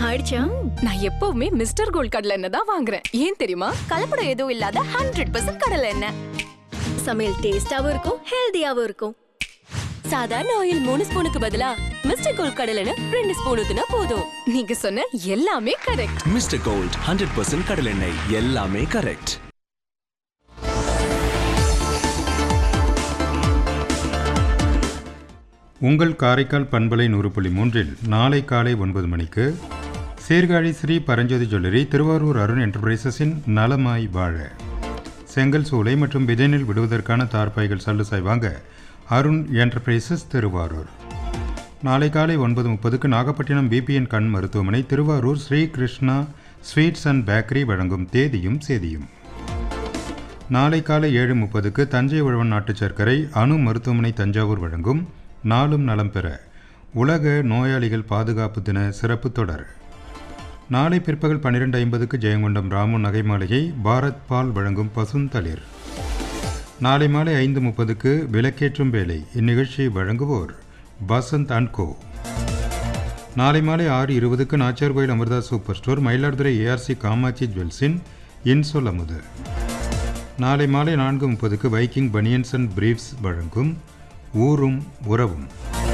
ஆயிடுச்சா நான் எப்பவுமே மிஸ்டர் கோல்ட் கடலை எண்ணெய் தான் வாங்குறேன் ஏன் தெரியுமா கலப்படம் எதுவும் இல்லாத ஹண்ட்ரட் பர்சன்ட் கடலை எண்ணெய் சமையல் டேஸ்டாவும் இருக்கும் ஹெல்தியாவும் இருக்கும் சாதாரண ஆயில் மூணு ஸ்பூனுக்கு பதிலா மிஸ்டர் கோல்ட் கடலை எண்ணெய் ரெண்டு ஸ்பூன் ஊத்துனா போதும் நீங்க சொன்ன எல்லாமே correct mister gold hundred percent கடலெண்ணெய் எல்லாமே கரெக்ட் உங்கள் காரைக்கால் பண்பலை நூறு புள்ளி மூன்றில் நாளை காலை ஒன்பது மணிக்கு சீர்காழி ஸ்ரீ பரஞ்சோதி ஜுவல்லரி திருவாரூர் அருண் என்டர்பிரைசஸின் நலமாய் வாழ செங்கல் சூளை மற்றும் விதைநெல் விடுவதற்கான தார்பாய்கள் சல்லுசாய் வாங்க அருண் என்டர்பிரைசஸ் திருவாரூர் நாளை காலை ஒன்பது முப்பதுக்கு நாகப்பட்டினம் பிபிஎன் கண் மருத்துவமனை Thiruvarur Sri Krishna sweets and bakery வழங்கும் தேதியும் சேதியும் நாளை காலை ஏழு முப்பதுக்கு தஞ்சை உழவன் நாட்டு சர்க்கரை அணு மருத்துவமனை தஞ்சாவூர் வழங்கும் நாளும் நலம் பெற உலக நோயாளிகள் பாதுகாப்பு தின சிறப்பு தொடர் நாளை பிற்பகல் பன்னிரெண்டு ஐம்பதுக்கு ஜெயங்கொண்டம் ராமு நகை மாளிகை பாரத் பால் வழங்கும் பசுந்தளிர் நாளை மாலை ஐந்து முப்பதுக்கு விளக்கேற்றும் வேலை இந்நிகழ்ச்சியை வழங்குவோர் பசந்த் அண்ட் கோ நாளை மாலை ஆறு இருபதுக்கு Nachiyar Koil Amirtha super store Mayiladuthurai ARC Kamakshi ஜுவல்ஸின் இன்சொல் அமுது நாளை மாலை நான்கு முப்பதுக்கு வைக்கிங் பனியன்ஸ் அண்ட் பிரீஃப்ஸ் வழங்கும் ஊரும் உறவும்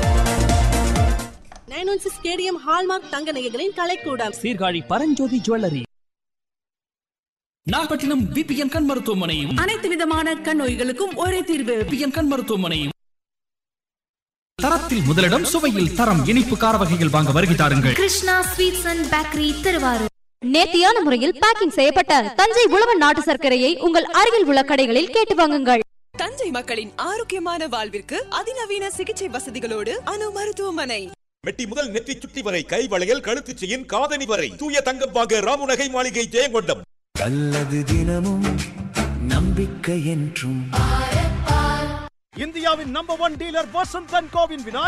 nine one six KDM hallmark தங்க நகைகளின் கலைக்கூடம் சீர்காழி பரஞ்சோதி ஜுவல்லரி நாகப்பட்டினம் பிபிஎன் கண் மருத்துவமனையும் அனைத்து விதமான கண் நோய்களுக்கும் ஒரே தீர்வு பிபிஎன் கண் மருத்துவமனையும் தரத்தில் முதலிடம் சுவையில் தரம் இனிப்பு கார வகைகள் வாங்க வருகை தாருங்கள் Krishna sweets and bakery Thiruvarur நேர்த்தியான முறையில் பேக்கிங் செய்யப்பட்ட தஞ்சை உழவன் நாட்டு சர்க்கரையை உங்கள் அருகில் உள்ள கடைகளில் கேட்டு வாங்குங்கள் தஞ்சை மக்களின் ஆரோக்கியமான வாழ்விற்கு அதிநவீன சிகிச்சை வசதிகளோடு அணு மருத்துவமனை மெட்டி முதல் நெற்றி சுட்டி வரை கை வளையல் கழுத்து செயின் காதணி வரை தூய தங்கம் வாங்க ராமுநகை மாளிகை ஜெயங்கொண்டம் நல்லது தினமும் நம்பிக்கை என்றும் இந்தியாவின் number one dealer Vasanth and கோவின் விநாயகர்